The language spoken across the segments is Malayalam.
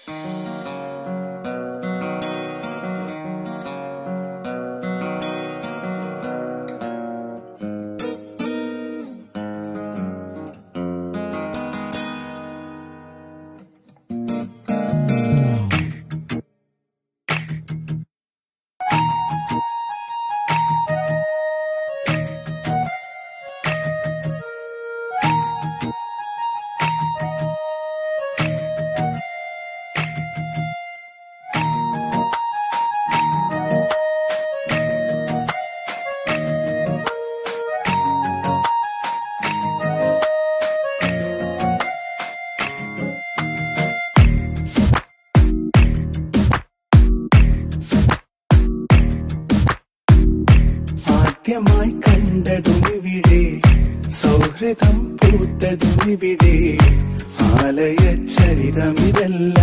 ആദ്യമായി കണ്ടതുമിവിടെ സൗഹൃദം പൂത്തതുമിവിടെ ആലയ ചരിതമിതല്ല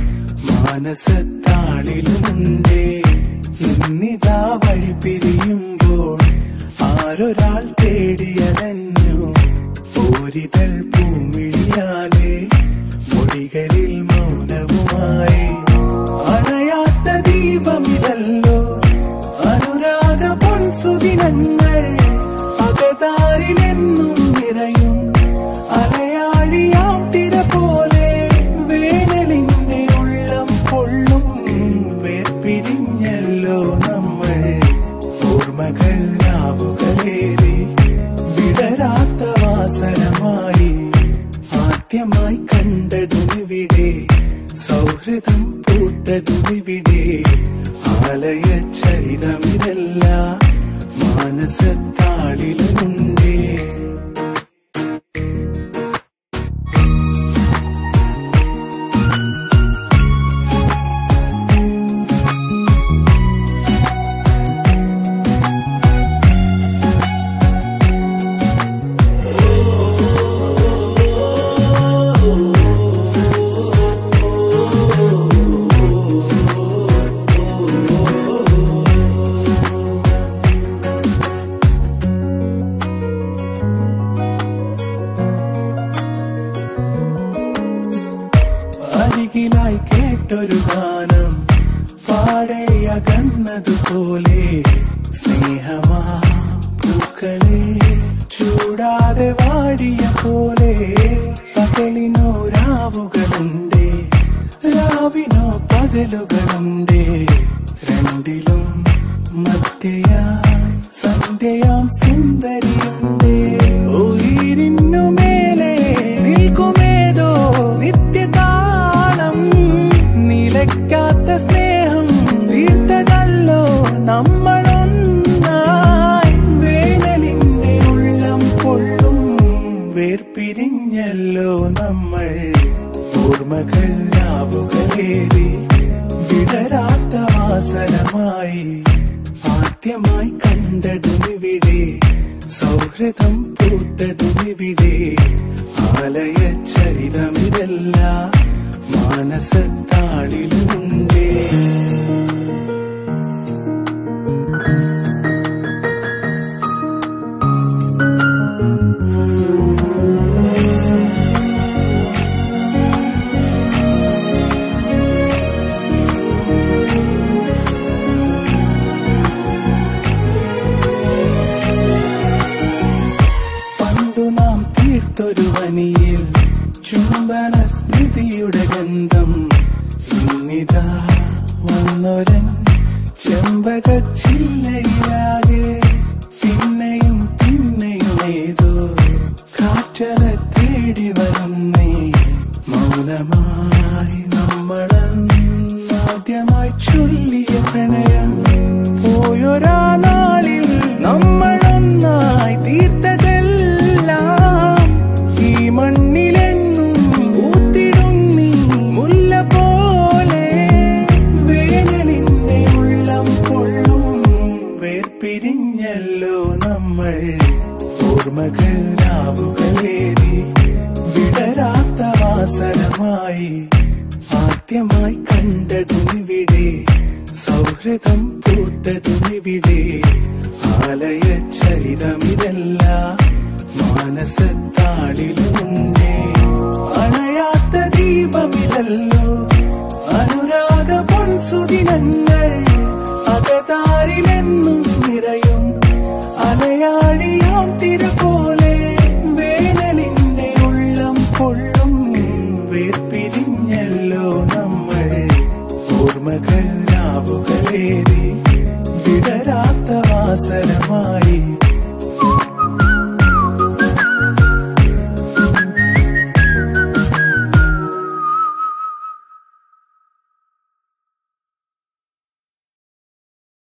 മാനസത്താളിലുമുണ്ടേ ഇന്നിതാ വഴി പിരിയുമ്പോൾ ആരൊരാൾ തേടിയതന്നു പോരിതൽ പൂമിഴിയാലേ മൊഴികളിൽ മൗനവുമായി അണയാത്ത ദീപമിതല്ലോ അനുരാഗ പൊൻസുദിനങ്ങൾ അകതാരിലെന്നും നിറയും അലയാഴിയാം തിര പോലെ വേനലിന്റെ ഉള്ളം കൊള്ളും വേർപിരിഞ്ഞല്ലോ നമ്മൾ ഓർമ്മകൾ രാവുകളേറി വിടരാത്ത വാസനമായി ആദ്യമായി കണ്ടതുമിവിടെ സൗഹൃദം പൂത്തതുമിവിടെ ആലയ ചരിതമിതല്ല മാനസത്താളിലുണ്ടേ അരികിലായി കേട്ടൊരു ഗാനം പാടെ അകന്നതുപോലെ സ്നേഹമാ പൂക്കളെ ചൂടാതെ വാടിയ പോലെ പകലിനോ രാവുകളുണ്ടേ രാവിനോ പകലുകളുണ്ടേ രണ്ടിലും മധ്യയായി സന്ധ്യയാം സുന്ദരിയുണ്ടേ ഉയിരിനു മേലെ നിൽക്കുമേതോ നിത്യകാലം നിലയ്ക്കാത്ത സ്നേഹം തീർത്തതല്ലോ നമ്മളൊന്നായി വേനലിന്റെ ഉള്ളം കൊള്ളും വേർപിരിഞ്ഞല്ലോ നമ്മൾ ഓർമ്മകൾ രാവുകളേറി വിടരാത്ത വാസനമായി ആദ്യമായി കണ്ടതുമിവിടെ സൗഹൃദം പൂത്തതുമിവിടെ ആലയ ചരിതമിതല്ല മാനസത്താളിലുണ്ടേ പണ്ടു നാം തീർത്തൊരു വനിയിൽ ചുംബന സ്മൃതിയുടെ ഗന്ധം ഇന്നിതാ വന്നൊരൻ ചെമ്പകച്ചില്ലയിലാകെ പിന്നെയും പിന്നെയും ഏതോ കാറ്റല തേടി വരുന്നേ മൗനമായി നമ്മളാദ്യമായി ചൊല്ലിയ പ്രണയം പോയൊരാ നാളിൽ നമ്മളൊന്നായി തീർത്തതെല്ലാം ഈ മണ്ണിലെന്നും പൂത്തിടും നീ മുല്ല പോലെ വേനലിന്റെ ഉള്ളം കൊള്ളും വേർപിരിഞ്ഞല്ലോ നമ്മൾ ഓർമ്മകൾ രാവുകളേറി വിടരാത്ത വാസനമായി ആദ്യമായി കണ്ടതുമിവിടെ സൗഹൃദം പൂത്തതുമിവിടെ ആലയ ചരിതമിതല്ല മാനസത്താളിലുണ്ടേ അണയാത്ത ദീപമിതല്ലോ ചാരിലെന്നും നിറയും അലയാടിയാം തിര പോലെ വേനലിന്റെ ഉള്ളം കൊള്ളും വേർപിരിഞ്ഞല്ലോ നമ്മൾ ഓർമ്മകൾ രാവുകളേറി വിടരാത്ത വാസനമായി